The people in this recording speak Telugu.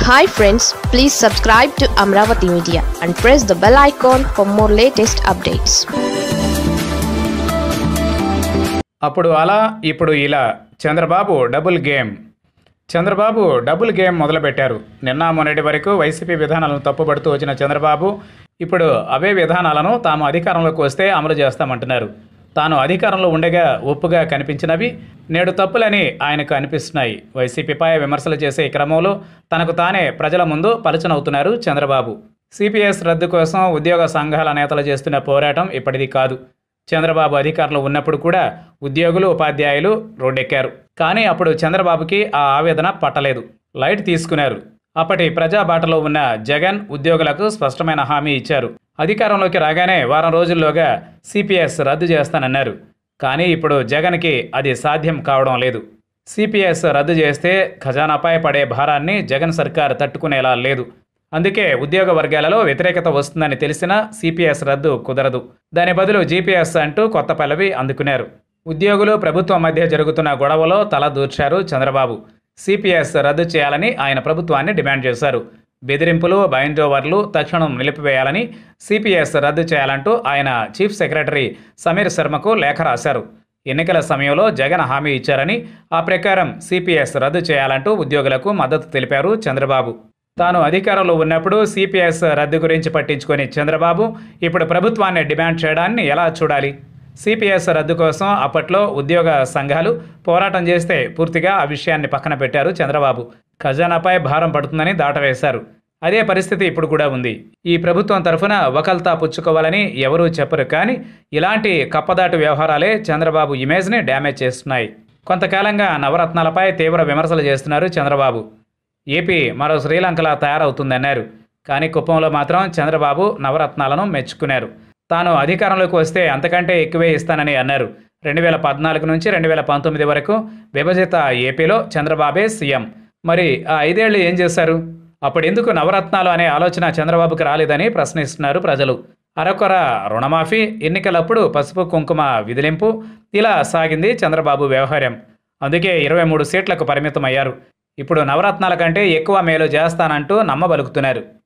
hi friends please subscribe to Amaravati media and press the bell icon for more latest updates అప్పుడు అలా ఇప్పుడు ఇలా Chandrababu double game Chandrababu double game మొదలుపెట్టారు నిన్న మొన్నటి వరకు వైసీపీ విధానాలను తప్పుపడుతూ వచ్చిన చంద్రబాబు ఇప్పుడు అవే విధానాలను తాము అధికారంలోకి వస్తే అమలు చేస్తామంటున్నారు తాను అధికారంలో ఉండగా ఒప్పుగా కనిపించినవి నేడు తప్పులని ఆయనకు అనిపిస్తున్నాయి వైసీపీపై విమర్శలు చేసే ఈ క్రమంలో తనకు తానే ప్రజల ముందు పలుచనవుతున్నారు చంద్రబాబు సిపిఎస్ రద్దు కోసం ఉద్యోగ సంఘాల నేతలు చేస్తున్న పోరాటం ఇప్పటిది కాదు చంద్రబాబు అధికారంలో ఉన్నప్పుడు కూడా ఉద్యోగులు ఉపాధ్యాయులు రోడ్డెక్కారు కానీ అప్పుడు చంద్రబాబుకి ఆ ఆవేదన పట్టలేదు లైట్ తీసుకున్నారు అప్పటి ప్రజా బాటలో ఉన్న జగన్ ఉద్యోగులకు స్పష్టమైన హామీ ఇచ్చారు అధికారంలోకి రాగానే వారం రోజుల్లోగా సిపిఎస్ రద్దు చేస్తానన్నారు కానీ ఇప్పుడు జగన్కి అది సాధ్యం కావడం లేదు సిపిఎస్ రద్దు చేస్తే ఖజానాపై పడే భారాన్ని జగన్ సర్కార్ తట్టుకునేలా లేదు అందుకే ఉద్యోగ వర్గాలలో వ్యతిరేకత వస్తుందని తెలిసినా సిపిఎస్ రద్దు కుదరదు దాని బదులు జీపీఎస్ అంటూ కొత్త పల్లవి అందుకున్నారు ఉద్యోగులు ప్రభుత్వం మధ్య జరుగుతున్న గొడవలో తల దూర్చారు చంద్రబాబు సిపిఎస్ రద్దు చేయాలని ఆయన ప్రభుత్వాన్ని డిమాండ్ చేశారు బెదిరింపులు బైండోవర్లు తక్షణం నిలిపివేయాలని సిపిఎస్ రద్దు చేయాలంటూ ఆయన చీఫ్ సెక్రటరీ సమీర్ శర్మకు లేఖ రాశారు ఎన్నికల సమయంలో జగన్ హామీ ఇచ్చారని ఆ ప్రకారం సిపిఎస్ రద్దు చేయాలంటూ ఉద్యోగులకు మద్దతు తెలిపారు చంద్రబాబు తాను అధికారంలో ఉన్నప్పుడు సిపిఎస్ రద్దు గురించి పట్టించుకొని చంద్రబాబు ఇప్పుడు ప్రభుత్వాన్ని డిమాండ్ చేయడాన్ని ఎలా చూడాలి సిపిఎస్ రద్దు కోసం అప్పట్లో ఉద్యోగ సంఘాలు పోరాటం చేస్తే పూర్తిగా ఆ విషయాన్ని పక్కన పెట్టారు చంద్రబాబు ఖజానాపై భారం పడుతుందని దాటవేశారు అదే పరిస్థితి ఇప్పుడు కూడా ఉంది ఈ ప్రభుత్వం తరఫున వకల్తా పుచ్చుకోవాలని ఎవరూ చెప్పరు కానీ ఇలాంటి కప్పదాటు వ్యవహారాలే చంద్రబాబు ఇమేజ్ని డ్యామేజ్ చేస్తున్నాయి కొంతకాలంగా నవరత్నాలపై తీవ్ర విమర్శలు చేస్తున్నారు చంద్రబాబు ఏపీ మరో శ్రీలంకలా తయారవుతుందన్నారు కానీ కుప్పంలో మాత్రం చంద్రబాబు నవరత్నాలను మెచ్చుకున్నారు తాను అధికారంలోకి వస్తే అంతకంటే ఎక్కువే ఇస్తానని అన్నారు రెండు వేల పద్నాలుగు నుంచి రెండు వేల పంతొమ్మిది వరకు విభజిత ఏపీలో చంద్రబాబే సీఎం మరి ఆ ఐదేళ్లు ఏం చేశారు అప్పుడు ఎందుకు నవరత్నాలు అనే ఆలోచన చంద్రబాబుకి రాలేదని ప్రశ్నిస్తున్నారు ప్రజలు అరకొర రుణమాఫీ ఎన్నికలప్పుడు పసుపు కుంకుమ విదిలింపు ఇలా సాగింది చంద్రబాబు వ్యవహారం అందుకే ఇరవై మూడు సీట్లకు పరిమితమయ్యారు ఇప్పుడు నవరత్నాల కంటే ఎక్కువ మేలు చేస్తానంటూ నమ్మబలుకుతున్నారు